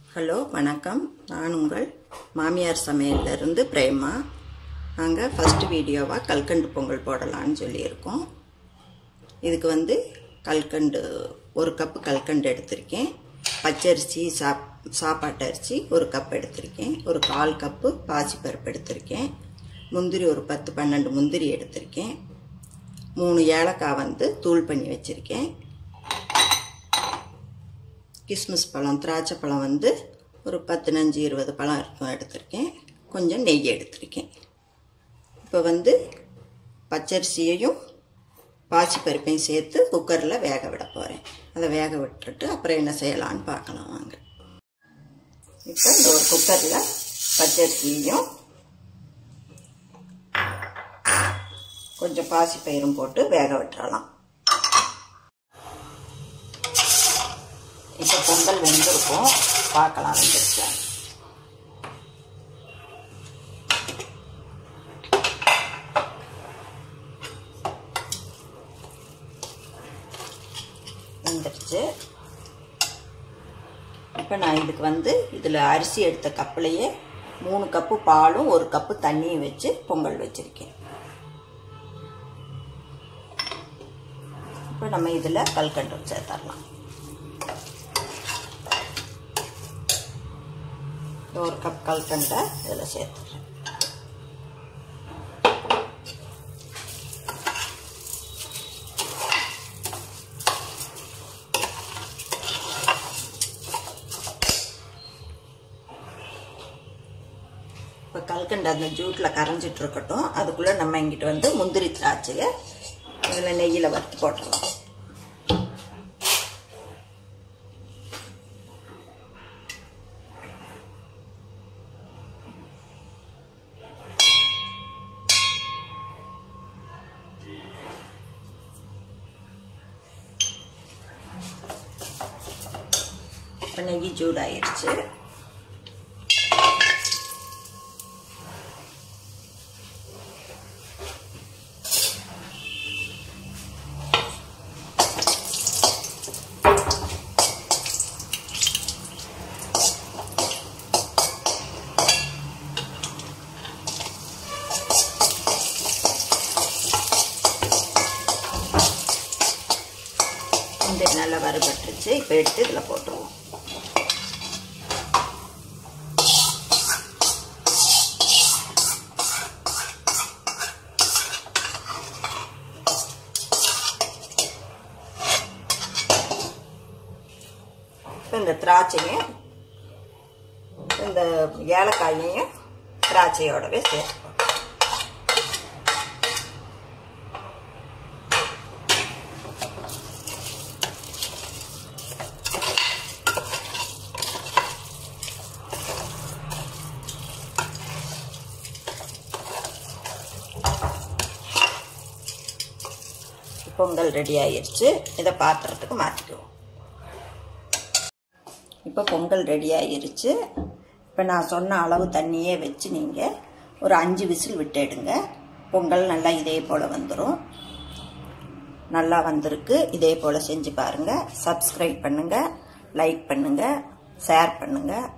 hello வணக்கம் நான் உங்கள் மாமியார் சமையல்லேருந்து பிரேமா நாங்கள் ஃபஸ்ட்டு வீடியோவாக கல்கண்டு பொங்கல் போடலான்னு சொல்லியிருக்கோம் இதுக்கு வந்து கல்கண்டு ஒரு கப்பு கல்கண்டு எடுத்திருக்கேன் பச்சரிசி சாப் சாப்பாட்டு அரிசி ஒரு கப் எடுத்திருக்கேன் ஒரு கால் கப்பு பாசிப்பருப்பு எடுத்திருக்கேன் முந்திரி ஒரு பத்து பன்னெண்டு முந்திரி எடுத்திருக்கேன் மூணு ஏலக்காய் வந்து தூள் பண்ணி வச்சுருக்கேன் கிஸ்மிஸ் பழம் திராட்சை பழம் வந்து ஒரு பதினஞ்சு இருபது பழம் இருக்கும் எடுத்திருக்கேன் கொஞ்சம் நெய் எடுத்திருக்கேன் இப்போ வந்து பச்சரிசியையும் பாசிப்பருப்பையும் சேர்த்து குக்கரில் வேக விட போகிறேன் அதை வேக விட்டுட்டு அப்புறம் என்ன செய்யலான்னு பார்க்கலாம் வாங்க இப்போ இந்த ஒரு குக்கரில் பச்சரிசியையும் கொஞ்சம் பாசிப்பயிரும் போட்டு வேக விட்டுறலாம் இப்போ பொங்கல் வெந்திருக்கும் பார்க்கலாம் வெந்துருச்சு வெந்துருச்சு இப்போ நான் இதுக்கு வந்து இதில் அரிசி எடுத்த கப்புலையே மூணு கப்பு பாலும் ஒரு கப்பு தண்ணியும் வச்சு பொங்கல் வச்சுருக்கேன் இப்போ நம்ம இதில் கல்கண்டு சேர்த்துடலாம் ஒரு கப் கல்கண்டை இதில் சேர்த்துறேன் இப்போ கல்கண்டு அந்த ஜூட்டில் கரைஞ்சிட்டு இருக்கட்டும் அதுக்குள்ளே நம்ம இங்கிட்டு வந்து முந்திரி திராட்சையை இதில் நெய்யில் வறுத்து போட்டுடலாம் இப்போ நெய் சூடாயிருச்சு இந்த நல்லா வறுபட்டுருச்சு இப்போ எடுத்து இதில் போட்டுருவோம் இந்த திராட்சையும் இந்த ஏலக்காயையும் திராட்சையோடவே சேர்த்துக்கணும் பொங்கல் ரெடி ஆயிடுச்சு இதை பாத்திரத்துக்கு மாற்றிக்குவோம் இப்போ பொங்கல் ரெடி ஆயிருச்சு இப்போ நான் சொன்ன அளவு தண்ணியே வச்சு நீங்கள் ஒரு அஞ்சு விசில் விட்டுடுங்க பொங்கல் நல்லா இதே போல் வந்துடும் நல்லா வந்திருக்கு இதே போல் செஞ்சு பாருங்கள் சப்ஸ்கிரைப் பண்ணுங்கள் லைக் பண்ணுங்கள் ஷேர் பண்ணுங்கள்